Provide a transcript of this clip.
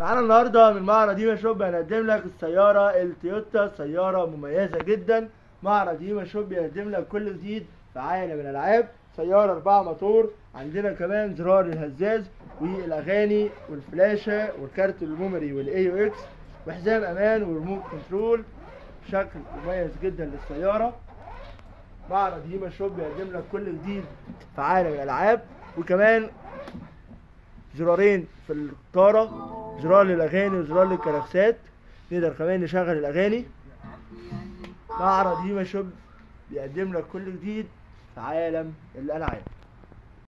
معانا النهارده من معرض هيما شوب هنقدم لك السيارة التويوتا سيارة مميزة جدا معرض هيما شوب بيقدم لك كل جديد في عالم الألعاب سيارة أربعة موتور عندنا كمان زرار الهزاز والأغاني والفلاشة والكارت الميموري والاي يو اكس وحزام أمان وريموت كنترول شكل مميز جدا للسيارة معرض هيما شوب بيقدم لك كل جديد في عالم الألعاب وكمان زرارين في الطارة زرار للأغاني وزرار للكلاكسات نقدر كمان نشغل الأغاني معرض هيما شوب بيقدم لك كل جديد في عالم الألعاب